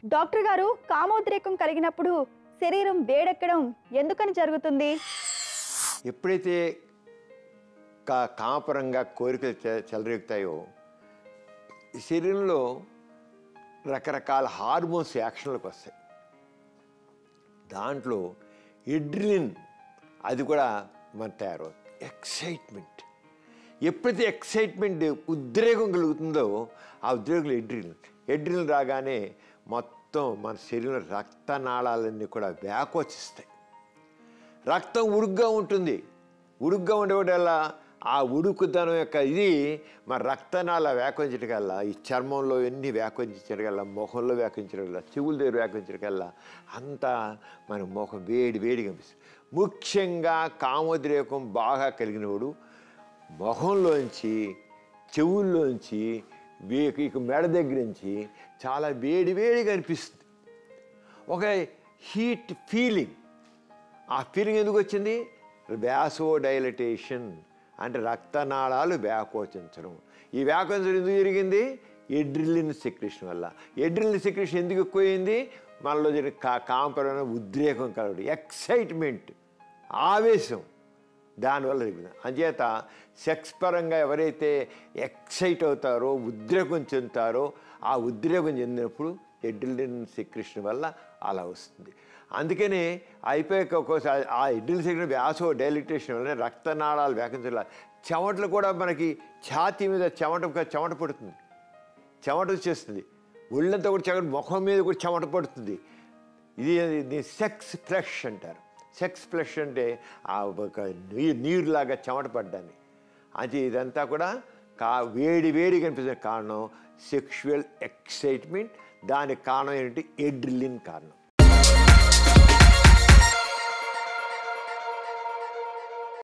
doctor గారు కామోద్రేకం కలిగినప్పుడు శరీరం వేడెక్కడం ఎందుకని జరుగుతుంది ఎప్పుడైతే కా కామపరంగా కోరికలు చె- చెలరేగుతాయో ఈ శరీరంలో రకరకాల హార్మోన్స్ యాక్షన్లకు వస్తాయి దాంట్లో ఎడ్రిలిన్ అది కూడా మన తయారవుతుంది ఎక్సైట్మెంట్ ఎప్పుడైతే ఎక్సైట్మెంట్ ఉద్రేకం కలుగుతుందో ఆ ఉద్రేకం ఎడ్రిలిన్ ఎడ్రిలిన్ రాగానే మొత్తం మన శరీరంలో రక్తనాళాలన్నీ కూడా వ్యాకోచిస్తాయి రక్తం ఉడుగ్గా ఉంటుంది ఉడుగ్గా ఉండేవాడు వల్ల ఆ ఉడుకుదనం యొక్క ఇది మన రక్తనాళ వ్యాపించటకల్లా ఈ చర్మంలో ఎన్ని వ్యాపించటకల్లా ముఖంలో వ్యాపించటకల్లా చెవుల దగ్గర వ్యాపించటకల్లా అంతా మన ముఖం వేడి వేడి కనిపిస్తుంది ముఖ్యంగా కామోద్రేకం బాగా కలిగినవాడు ముఖంలోంచి చెవుల్లోంచి వే ఇక మెడ దగ్గర నుంచి చాలా వేడి వేడిగా అనిపిస్తుంది ఒక హీట్ ఫీలింగ్ ఆ ఫీలింగ్ ఎందుకు వచ్చింది వ్యాసో డైలటేషన్ అంటే రక్తనాళాలు వ్యాకోచించడం ఈ వ్యాకోచించడం ఎందుకు జరిగింది ఎడ్రిలిన్ సెక్రేషన్ వల్ల ఎడ్రిలిన్ సెక్రేషన్ ఎందుకు ఎక్కువైంది మనలో జరిగిన కా కాంపరమైన ఉద్రేకం కలగడం ఎక్సైట్మెంట్ ఆవేశం దానివల్ల జరిగింది అంచేత సెక్స్ పరంగా ఎవరైతే ఎక్సైట్ అవుతారో ఉద్రేకం చెందుతారో ఆ ఉద్రేకం చెందినప్పుడు ఎడ్రిలిన్ సెక్రేషన్ వల్ల అలా వస్తుంది అందుకనే అయిపోయాక ఒక్కోసారి ఆ ఎడ్రిలిన్ సెక్రేషన్ వ్యాసో డైలిటేషన్ వల్ల రక్తనాళాలు వ్యాపించాల చెమటలు కూడా మనకి ఛాతీ మీద చెమట చెమట పడుతుంది చెమట వచ్చేస్తుంది ఒళ్ళంతా కూడా చెమట ముఖం మీద కూడా చెమట పడుతుంది ఇది ఇది సెక్స్ ఫ్లష్ అంటారు సెక్స్ ఫ్లష్ అంటే ఆ ఒక నీరు నీరులాగా చెమట పడ్డాన్ని అది ఇదంతా కూడా కా వేడి వేడి కనిపించిన కారణం సెక్షువల్ ఎక్సైట్మెంట్ దానికి కారణం ఏంటి ఎడ్రిలిన్ కారణం